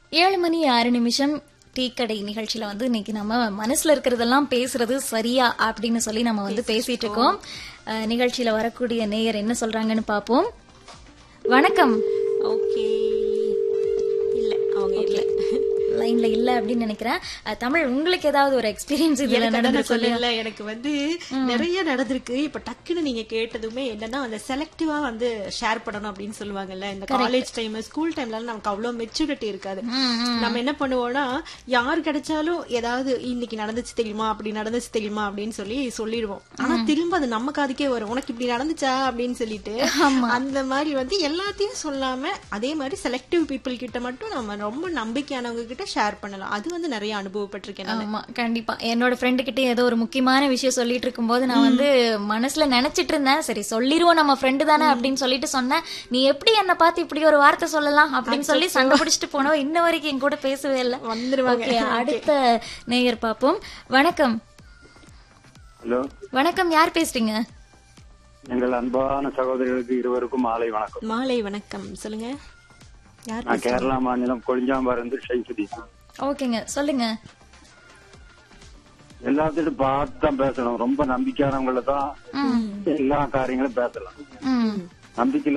ஏழு மணி ஆறு நிமிஷம் டீ கடை நிகழ்ச்சியில வந்து இன்னைக்கு நம்ம மனசுல இருக்கிறதெல்லாம் பேசுறது சரியா அப்படின்னு சொல்லி நம்ம வந்து பேசிட்டு இருக்கோம் அஹ், நிகழ்ச்சியில வரக்கூடிய நேயர் என்ன சொல்றாங்கன்னு பாப்போம் வணக்கம் ஓகே இல்ல அவங்க இல்ல லைன்ல இல்ல அப்படின்னு நினைக்கிறேன் அஹ், தமிழ் உங்களுக்கு ஏதாவது ஒரு எக்ஸ்பீரியன்ஸ் இதுல எனக்கு அதான் நடந்து நான் சொன்னேன்ல, எனக்கு வந்து நிறைய நடந்திருக்கு இப்ப டக்குன்னு நீங்க கேட்டதுமே என்னன்னா அந்த செலக்டிவா வந்து ஷேர் பண்ணணும் அப்படின்னு சொல்லுவாங்கல்ல இந்த காலேஜ் டைம் ஸ்கூல் டைம்ல நமக்கு அவ்வளவு மெச்சூரிட்டி இருக்காது நம்ம என்ன பண்ணுவோம்னா யார் கிடைச்சாலும் ஏதாவது இன்னைக்கு நடந்துச்சு தெரியுமா அப்படி நடந்துச்சு தெரியுமா அப்படின்னு சொல்லி சொல்லிடுவோம் ஆனா திரும்ப அது நம்ம காதுக்கே வரும் உனக்கு இப்படி நடந்துச்சா அப்படின்னு சொல்லிட்டு அந்த மாதிரி வந்து எல்லாத்தையும் சொல்லாம அதே மாதிரி செலக்டிவ் பீப்புள் கிட்ட மட்டும் நம்ம ரொம்ப நம்பிக்கையானவங்க கிட்ட ஷேர் பண்ணலாம் அது வந்து நிறைய அனுபவப்பட்டிருக்கேன் நான். ஆமா கண்டிப்பா என்னோட ஃப்ரெண்டு கிட்ட ஏதோ ஒரு முக்கியமான விஷயம் சொல்லிட்டு இருக்கும்போது நான் வந்து மனசுல நினைச்சிட்டு இருந்தேன் சரி சொல்லிருவோம் நம்ம ஃப்ரெண்டு தானே அப்படின்னு சொல்லிட்டு சொன்னேன் நீ எப்படி என்ன பார்த்து இப்படி ஒரு வார்த்தை சொல்லலாம் அப்படின்னு சொல்லி சண்டை பிடிச்சிட்டு போனவ இன்ன வரைக்கும் என் கூட பேசவே இல்ல வந்துருவாங்க. Okay, அடுத்த நேயர் பாப்போம் வணக்கம் ஹலோ வணக்கம் யார் பேசுறீங்க எங்கள் அன்பான சகோதரிகளுக்கு இருவருக்கும் மாலை வணக்கம் மாலை வணக்கம் சொல்லுங்க யார் நான் கேரளா மாநிலம் கொழிஞ்சாம்பாருந்து ஷைசுதி ஓகேங்க சொல்லுங்க எல்லாத்திட்டும் பார்த்து தான் பேசணும் ரொம்ப நம்பிக்கையானவங்கள தான் எல்லா காரியங்களும் பேசலாம் ம் நம்பிக்கை